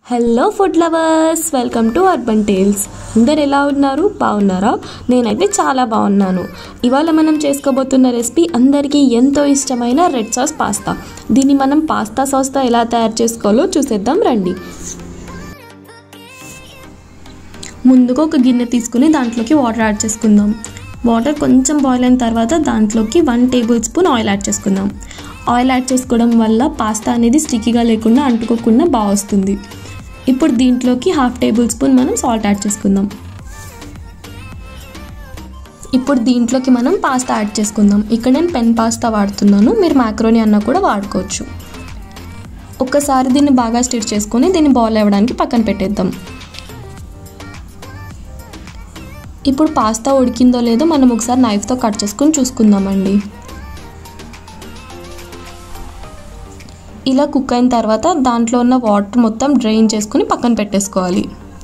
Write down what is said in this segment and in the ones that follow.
hello food lovers welcome to urban tales అందరు ఎలా ఉన్నారు బాగున్నారా నేనైతే చాలా బాగున్నాను ఇవాళ మనం చేసుకోబోతున్న రెసిపీ అందరికీ ఎంతో ఇష్టమైన రెడ్ సాస్ పాస్తా దీన్ని మనం పాస్తా సాస్తో ఎలా తయారు చేసుకోవాలో చూసేద్దాం రండి ముందుగా ఒక గిన్నె తీసుకుని దాంట్లోకి వాటర్ యాడ్ చేసుకుందాం వాటర్ కొంచెం బాయిల్ అయిన తర్వాత దాంట్లోకి one tablespoon oil add చేసుకుందాం ఆయిల్ యాడ్ చేసుకోవడం వల్ల పాస్తా అనేది స్టిక్కీగా లేకుండా అంటుకోకుండా బాగా వస్తుంది ఇప్పుడు దీంట్లోకి హాఫ్ టేబుల్ స్పూన్ మనం సాల్ట్ యాడ్ చేసుకుందాం ఇప్పుడు దీంట్లోకి మనం పాస్తా యాడ్ చేసుకుందాం ఇక్కడ నేను పెన్ పాస్తా వాడుతున్నాను మీరు మ్యాక్రోని అన్న కూడా వాడుకోవచ్చు ఒక్కసారి దీన్ని బాగా స్టిచ్ చేసుకొని దీన్ని బాయిల్ అవ్వడానికి పక్కన పెట్టేద్దాం ఇప్పుడు పాస్తా ఉడికిందో లేదో మనం ఒకసారి నైఫ్తో కట్ చేసుకొని చూసుకుందామండి ఇలా కుక్ అయిన తర్వాత దాంట్లో ఉన్న వాటర్ మొత్తం డ్రైన్ చేసుకుని పక్కన పెట్టేసుకోవాలి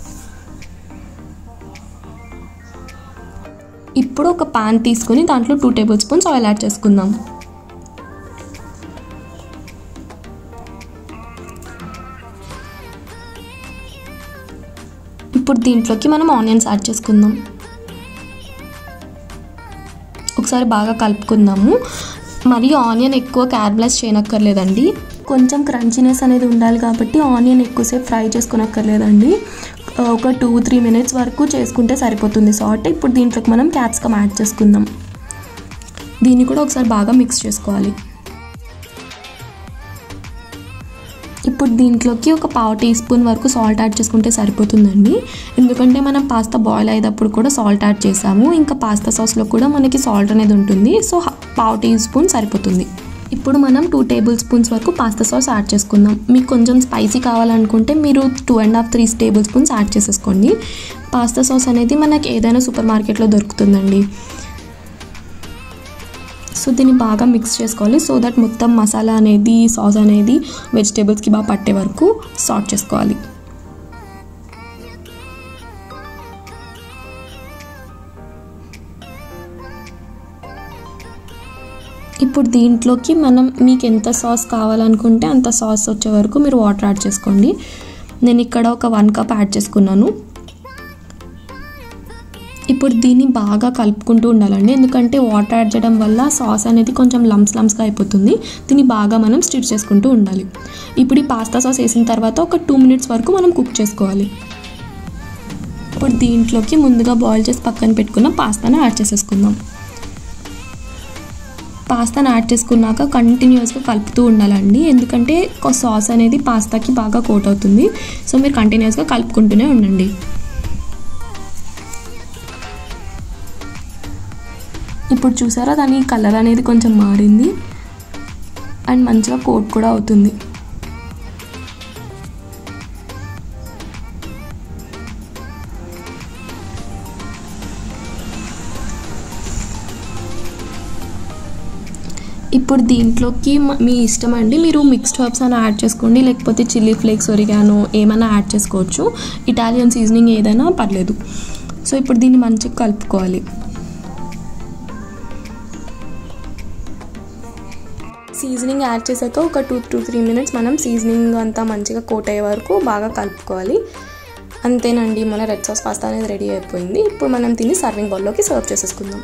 ఇప్పుడు ఒక పాన్ తీసుకుని దాంట్లో two tablespoons oil add చేసుకుందాం ఇప్పుడు దీంట్లోకి మనం ఆనియన్స్ యాడ్ చేసుకుందాం ఒకసారి బాగా కలుపుకుందాము మరి ఆనియన్ ఎక్కువ క్యారబలైజ్ చేయనక్కర్లేదండి కొంచెం క్రంచీనెస్ అనేది ఉండాలి కాబట్టి ఆనియన్ ఎక్కువసేపు ఫ్రై చేసుకోనక్కర్లేదండి ఒక టూ త్రీ మినిట్స్ వరకు చేసుకుంటే సరిపోతుంది సాల్ట్ ఇప్పుడు దీంట్లోకి మనం క్యాప్సికమ్ యాడ్ చేసుకుందాం దీన్ని కూడా ఒకసారి బాగా మిక్స్ చేసుకోవాలి ఇప్పుడు దీంట్లోకి ఒక పావు టీ స్పూన్ వరకు సాల్ట్ యాడ్ చేసుకుంటే సరిపోతుందండి ఎందుకంటే మనం పాస్తా బాయిల్ అయ్యేటప్పుడు కూడా సాల్ట్ యాడ్ చేసాము ఇంకా పాస్తా సాస్లో కూడా మనకి సాల్ట్ అనేది ఉంటుంది సో పావు టీ స్పూన్ సరిపోతుంది ఇప్పుడు మనం టూ టేబుల్ స్పూన్స్ వరకు పాస్తా సాస్ యాడ్ చేసుకుందాం మీకు కొంచెం స్పైసీ కావాలనుకుంటే మీరు two and half three tablespoons add చేసేసుకోండి పాస్తా సాస్ అనేది మనకి ఏదైనా సూపర్ మార్కెట్లో దొరుకుతుందండి సో దీన్ని బాగా మిక్స్ చేసుకోవాలి సో దట్ మొత్తం మసాలా అనేది సాస్ అనేది వెజిటేబుల్స్కి బాగా పట్టే వరకు సార్ట్ చేసుకోవాలి ఇప్పుడు దీంట్లోకి మనం మీకు ఎంత సాస్ కావాలనుకుంటే అంత సాస్ వచ్చే వరకు మీరు వాటర్ యాడ్ చేసుకోండి నేను ఇక్కడ ఒక వన్ కప్ యాడ్ చేసుకున్నాను ఇప్పుడు దీన్ని బాగా కలుపుకుంటూ ఉండాలండి ఎందుకంటే వాటర్ యాడ్ చేయడం వల్ల సాస్ అనేది కొంచెం లమ్స్ లమ్స్గా అయిపోతుంది దీన్ని బాగా మనం స్టిచ్ చేసుకుంటూ ఉండాలి ఇప్పుడు ఈ పాస్తా సాస్ వేసిన తర్వాత ఒక టూ మినిట్స్ వరకు మనం కుక్ చేసుకోవాలి ఇప్పుడు దీంట్లోకి ముందుగా బాయిల్ చేసి పక్కన పెట్టుకున్న పాస్తాను యాడ్ చేసేసుకుందాం పాస్తాను యాడ్ చేసుకున్నాక కంటిన్యూస్గా కలుపుతూ ఉండాలండి ఎందుకంటే సాస్ అనేది పాస్తాకి బాగా కోట్ అవుతుంది సో మీరు కంటిన్యూస్గా కలుపుకుంటూనే ఉండండి ఇప్పుడు చూసారా దాని కలర్ అనేది కొంచెం మారింది అండ్ మంచిగా కోట్ కూడా అవుతుంది ఇప్పుడు దీంట్లోకి మీ ఇష్టం అండి మీరు మిక్స్డ్ హర్బ్స్ అని యాడ్ చేసుకోండి లేకపోతే చిల్లీ ఫ్లేక్స్ ఒరిగానో ఏమైనా యాడ్ చేసుకోవచ్చు ఇటాలియన్ సీజనింగ్ ఏదైనా పర్లేదు సో ఇప్పుడు దీన్ని మంచిగా కలుపుకోవాలి సీజనింగ్ యాడ్ చేశాక ఒక టూ టూ త్రీ మినిట్స్ మనం సీజనింగ్ అంతా మంచిగా కోట్ అయ్యే వరకు బాగా కలుపుకోవాలి అంతేనండి మన రెడ్ సాస్ పాస్తా అనేది రెడీ అయిపోయింది ఇప్పుడు మనం దీన్ని సర్వింగ్ బౌల్లోకి సర్వ్ చేసేసుకుందాం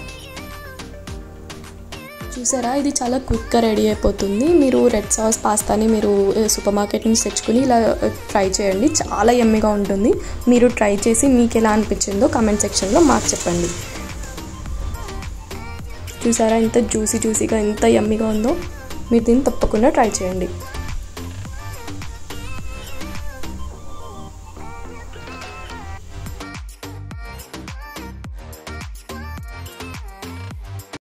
చూసారా ఇది చాలా క్విక్గా రెడీ అయిపోతుంది మీరు రెడ్ సాస్ పాస్తాని మీరు సూపర్ మార్కెట్ నుంచి తెచ్చుకుని ఇలా ట్రై చేయండి చాలా ఎమ్మిగా ఉంటుంది మీరు ట్రై చేసి మీకు ఎలా అనిపించిందో కమెంట్ సెక్షన్లో మాకు చెప్పండి చూసారా ఎంత జ్యూసీ జ్యూసీగా ఎంత యమ్మీగా ఉందో మీరు దీన్ని తప్పకుండా ట్రై చేయండి